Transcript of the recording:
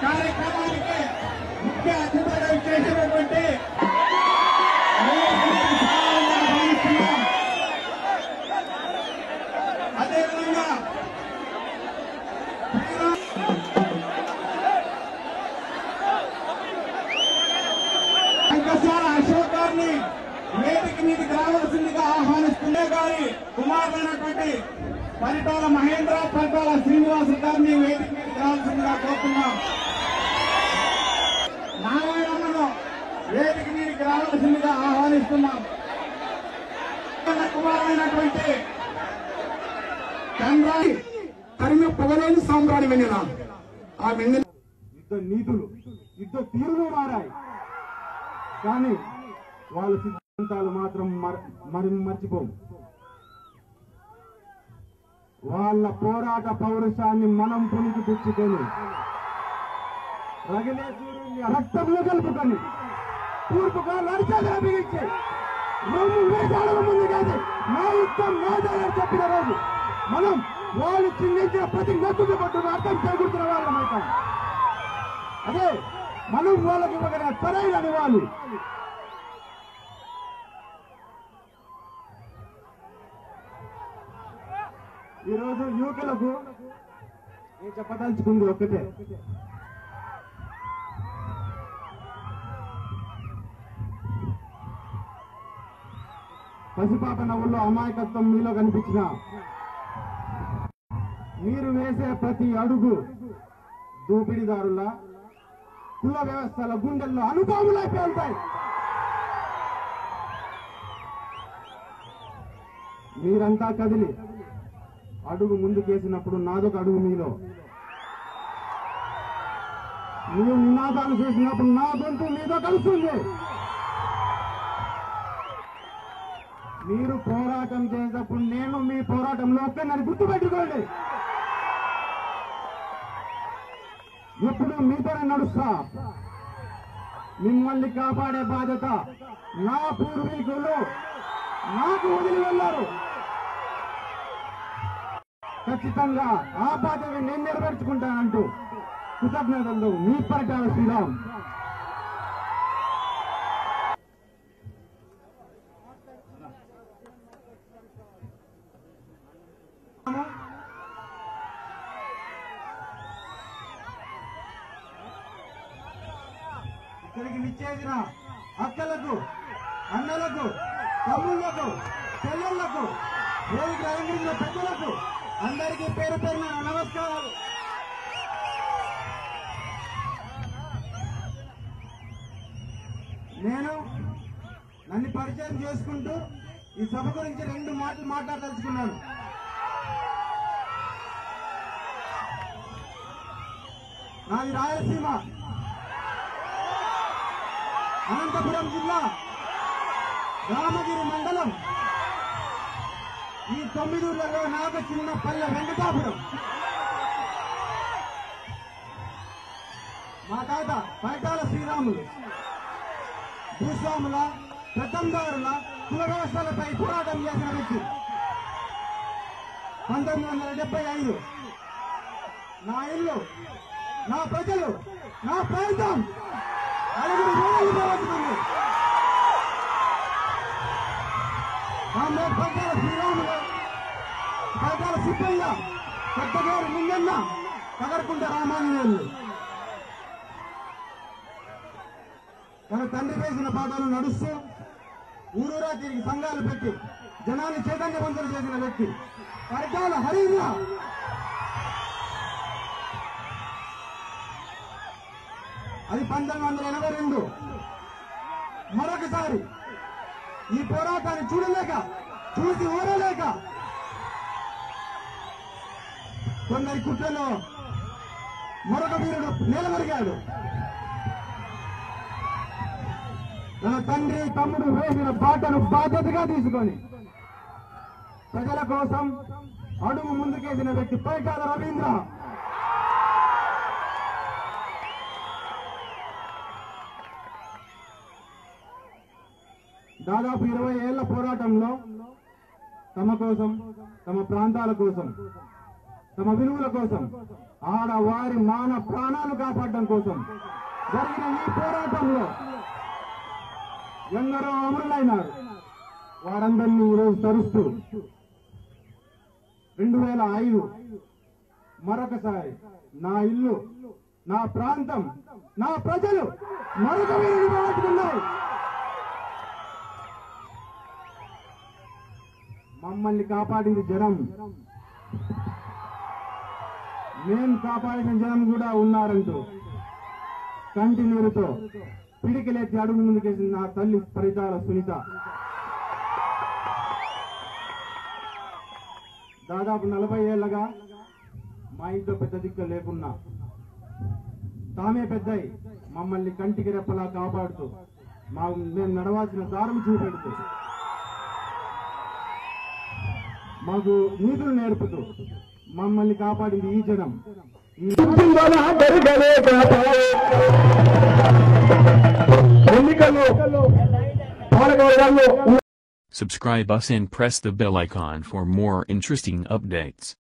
కార్యక్రమానికి ముఖ్య అతిథిగా చేసినటువంటి అదేవిధంగా రంగశాల అశోక్ గారిని వేదిక మీదకి రావాల్సిందిగా ఆహ్వానిస్తుండే గారి కుమారుడైనటువంటి పరిటాల మహేంద్ర పరిటాల శ్రీనివాస్ గారిని వేదిక మీదకి రావాల్సిందిగా కోరుతున్నాం నారాయణమ్మను వేదిక మీదకి రావాల్సిందిగా ఆహ్వానిస్తున్నాం తన కుమారుడైనటువంటి చంద్రాయి తరిమి పొగలేని సామ్రాణి వెన్నెల ఆ వెన్నెల యుద్ధ నీతులు యుద్ధ తీరులు మారాయి కానీ వాళ్ళ సిద్ధాంతాలు మాత్రం మర- మరి మర్చిపోం వాళ్ళ పోరాట పౌరుషాన్ని మనం పునికి పుచ్చుకొని రగిలే సూర్యుని రక్తంలో కలుపుకొని తూర్పుగా నడిచేదా బిగించి రొమ్ము వేటాడక ముందు కాదు నా యుద్ధం నాదని చెప్పిన రోజు మనం వాళ్ళు చిందించిన ప్రతి నొక్కుకు పట్టును అర్థం చేకూరుతున్న వాళ్ళం అవుతాం అదే మనం వాళ్ళకి ఇవ్వగల సరైన నివాళి ఈరోజు యువకులకు నేను చెప్పదలుచుకుంది ఒక్కటే పసిపాప నవ్వుల్లో అమాయకత్వం మీలో కనిపించిన మీరు వేసే ప్రతి అడుగు దోపిడీదారుల కుల వ్యవస్థల గుండెల్లో అనుభవములై పేలుతాయి మీరంతా కదిలి అడుగు ముందుకేసినప్పుడు నాదొక అడుగు మీలో మీరు నినాదాలు చేసినప్పుడు నా గొంతు మీతో కలుస్తుంది మీరు పోరాటం చేసేటప్పుడు నేను మీ పోరాటంలో ఒక్కనని గుర్తుపెట్టుకోండి ఎప్పుడు మీతోనే నడుస్తా మిమ్మల్ని కాపాడే బాధ్యత నా పూర్వీకులు నాకు వదిలి వెళ్ళారు ఖచ్చితంగా ఆ బాధ్యత నేను నెరవేర్చుకుంటానంటూ కృతజ్ఞతలు మీ పరిటాల శ్రీరామ్ ఇక్కడికి విచ్చేసిన అక్కలకు అన్నలకు తమ్ముళ్లకు చెల్లెళ్లకు వేదిక అలంకరించిన పెద్దలకు అందరికీ పేరు పేరున నమస్కారాలు నేను నన్ను పరిచయం చేసుకుంటూ ఈ సభ గురించి రెండు మాటలు మాట్లాడదలుచుకున్నాను నాది రాయలసీమ అనంతపురం జిల్లా రామగిరి మండలం ఈ తొమ్మిది ఊర్లలో నాకు చిన్న పల్లె వెంకటాపురం మా తాత పైటాల శ్రీరాములు భూస్వాముల పెత్తందారుల కుల వ్యవస్థలపై పోరాటం చేసిన వ్యక్తి పంతొమ్మిది వందల డెబ్బై ఐదు నా ఇల్లు నా ప్రజలు నా ప్రాంతం ఐదుగురు వేలు పోరాడుతుంది కామ్రేడ్ పట్టాల శ్రీరాములు పట్టాల సిప్పయ్య కొత్తగారు ముందన్న పగడకుంట రామాంజనేయులు తన తండ్రి వేసిన పాటలు నడుస్తూ ఊరూరా తిరిగి సంఘాలు పెట్టి జనాన్ని చైతన్యవంతులు చేసిన వ్యక్తి పరిటాల హరిగా అది పంతొమ్మిది వందల ఎనభై రెండు మరొకసారి ఈ పోరాటాన్ని చూడలేక చూసి ఓరలేక కొందరి కుట్రలో మరొక వీరుడు నిలబడిగాడు తన తండ్రి తమ్ముడు వేసిన బాటను బాధ్యతగా తీసుకొని ప్రజల కోసం అడుగు ముందుకేసిన వ్యక్తి పైకాల రవీంద్ర దాదాపు ఇరవై ఏళ్ల పోరాటంలో తమ కోసం తమ ప్రాంతాల కోసం తమ విలువల కోసం ఆడవారి మాన ప్రాణాలు కాపాడడం కోసం జరిగిన ఈ పోరాటంలో ఎందరో అమరులైనారు వారందరినీ ఈరోజు తరుస్తూ రెండు వేల ఐదు మరొకసారి నా ఇల్లు నా ప్రాంతం నా ప్రజలు మరొక వీరిని పోగొట్టుకున్నాయి మమ్మల్ని కాపాడింది జనం మేం కాపాడిన జనం కూడా ఉన్నారంటూ కంటి నీరుతో పిడికిలెత్తి అడుగు ముందుకేసిన నా తల్లి పరితాల సునీత దాదాపు నలభై ఏళ్ళగా మా ఇంట్లో పెద్ద దిక్కు లేకున్నా తామే పెద్దయి మమ్మల్ని కంటికి రెప్పలా కాపాడుతూ మా మేము నడవాల్సిన దారం చూపెడుతూ మాకు నీతులు నేర్పుతూ మమ్మల్ని కాపాడింది ఈ జనం ఈ ఎన్నికల్లో పాలకవర్గాల్లో Subscribe us and press the bell icon for more interesting updates.